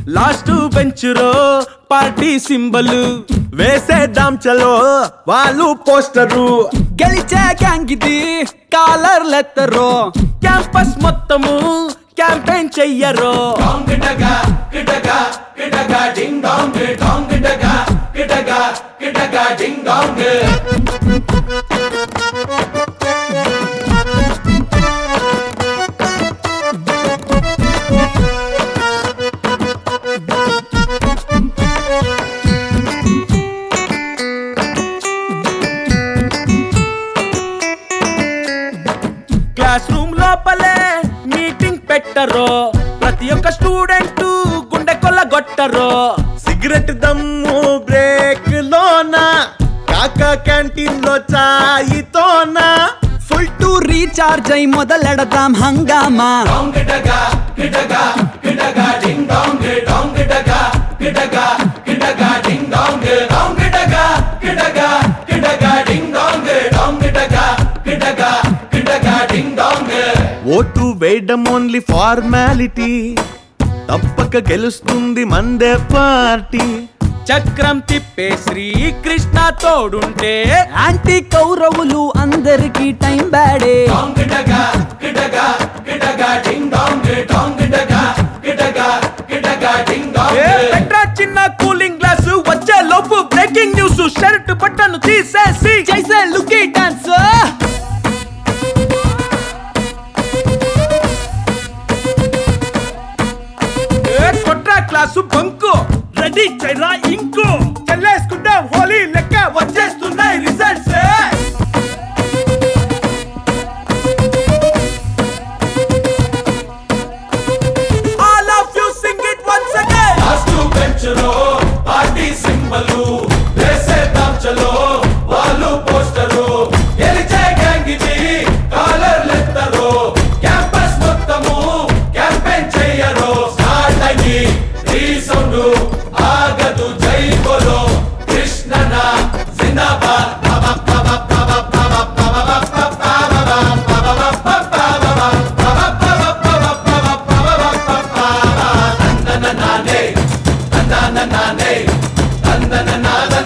last బెంచురో party symbol వేసేద్దాం చలో వాళ్ళు పోస్టరు గెలిచే గ్యాంగ్ ఇది కాలర్లెత్తరు క్యాంపస్ మొత్తము క్యాంపెయిన్ చెయ్యరో క్లాస్ రూమ్ లోపలే మీటింగ్ పెట్టరో ప్రతి ఒక్క స్టూడెంట్ గుండె కొల్లగొట్టరో సిగరెట్ దమ్ము బ్రేక్ లోన కాక క్యాంటీన్ లో చాయితోన ఫుల్ టు రీఛార్జ్ అయి మొదలెడతాం హంగామా ఓటు వేయడం ఓన్లీ ఫార్మాలిటీ తప్పక గెలుస్తుంది మందే పార్టీ చక్రం తిప్పే శ్రీకృష్ణ తోడుంటే యాంటీ కౌరవులు అందరికీ టైం బ్యాడే ఏ పెట్రా చిన్న కూలింగ్ గ్లాస్ వచ్చే లోపు బ్రేకింగ్ న్యూస్ షర్ట్ బట్టను తీసేసి జైసే లుకీ డాన్స్ ఏ కొట్రా క్లాసు బంకు రెడీ చైరా ఇంకు చెల్లేసుకుందాం హోలీ లెక్క వచ్చేస్తున్నాయి results all of you sing it once again last బెంచ్లో పార్టీ సింబలు వేసేద్దాం చలో వాళ్ళు పోస్టరు గెలిచే గ్యాంగ్ ఇది కాలర్లెత్తరు క్యాంపస్ మొత్తము క్యాంపెయిన్ చెయ్యరు స్టార్ట్ అయ్యి ఈ సౌండ్ ఆగదు జై బోలో కృష్ణన జిందాబాద్ నానే తందన నానే తందన నాద